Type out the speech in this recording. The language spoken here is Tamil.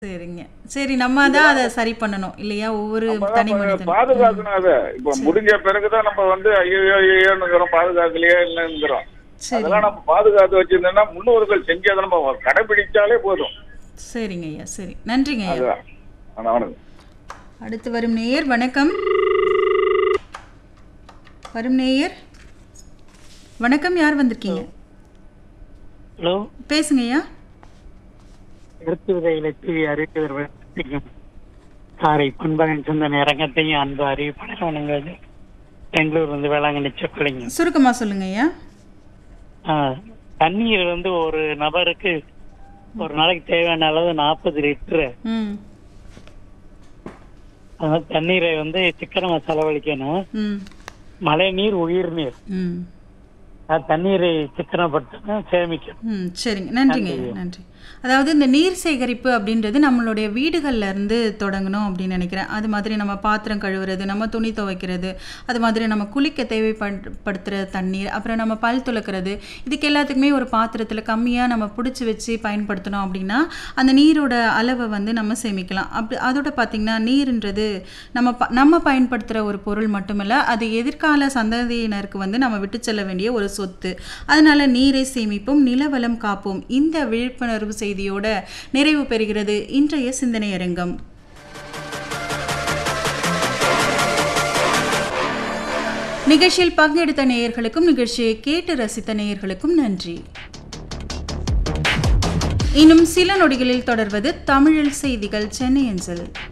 சரிங்க சரி நம்ம தான் அதை சரி பண்ணணும் இல்லையா ஒவ்வொரு தனி மனிதன் பாதுகாக்கணும் அதை இப்ப முடிஞ்ச பிறகுதான் நம்ம வந்து ஐயோ ஐயோங்கிறோம் பாதுகாக்கலையே இல்லைங்கிறோம் சரி அதெல்லாம் நம்ம பாதுகாத்து வச்சிருந்தோம்னா முன்னோர்கள் செஞ்சதை நம்ம கடைபிடிச்சாலே போதும் சரிங்க ஐயா சரி நன்றிங்க ஐயா அதுதான் ஆனா, வணக்கம் அடுத்து வரும் நேயர் வணக்கம் வரும் நேயர் வணக்கம் யார் வந்திருக்கீங்க ஹலோ பேசுங்க ஐயா கருத்து விதைகளை தூவி அறிவித்தவர்கள் சாரை பண்பகன் சிந்தனை அரங்கத்தையும் அன்பு அறிவிப்பாளர் வணங்குவது பெங்களூர் வந்து வேளாங்கண்ணி சொக்கலிங்க சுருக்கமா சொல்லுங்க ஐயா தண்ணீர் வந்து ஒரு நபருக்கு ஒரு நாளைக்கு தேவையான அளவு நாற்பது லிட்டரு ம் அதனால தண்ணீரை வந்து சிக்கனமா செலவழிக்கணும் ம் மழை நீர் உயிர் நீர் ம் அது தண்ணீரை சிக்கனப்படுத்தணும் சேமிக்கணும் ம் சரிங்க நன்றிங்க ஐயா நன்றி அதாவது இந்த நீர் சேகரிப்பு அப்படின்றது நம்மளுடைய வீடுகள்ல இருந்து தொடங்கணும் அப்படின்னு நினைக்கிறேன் அது மாதிரி நம்ம பாத்திரம் கழுவுறது நம்ம துணி துவைக்கிறது அது மாதிரி நம்ம குளிக்க தேவைப்படுத்துகிற தண்ணீர் அப்புறம் நம்ம பல் துலக்கிறது இதுக்கு எல்லாத்துக்குமே ஒரு பாத்திரத்தில் கம்மியாக நம்ம பிடிச்சி வச்சு பயன்படுத்தணும் அப்படின்னா அந்த நீரோட அளவை வந்து நம்ம சேமிக்கலாம் அப்படி அதோட பார்த்திங்கன்னா நீர்ன்றது நம்ம ப நம்ம பயன்படுத்துகிற ஒரு பொருள் மட்டுமல்ல அது எதிர்கால சந்ததியினருக்கு வந்து நம்ம விட்டு செல்ல வேண்டிய ஒரு சொத்து அதனால நீரை சேமிப்போம் நிலவளம் காப்போம் இந்த விழிப்புணர்வு செய்தியோட நிறைவு பெறுகிறது இன்றைய சிந்தனை அரங்கம் நிகழ்ச்சியில் பங்கெடுத்த நேயர்களுக்கும் நிகழ்ச்சியை கேட்டு ரசித்த நேயர்களுக்கும் நன்றி இன்னும் சில நொடிகளில் தொடர்வது தமிழில் செய்திகள் சென்னை அஞ்சல்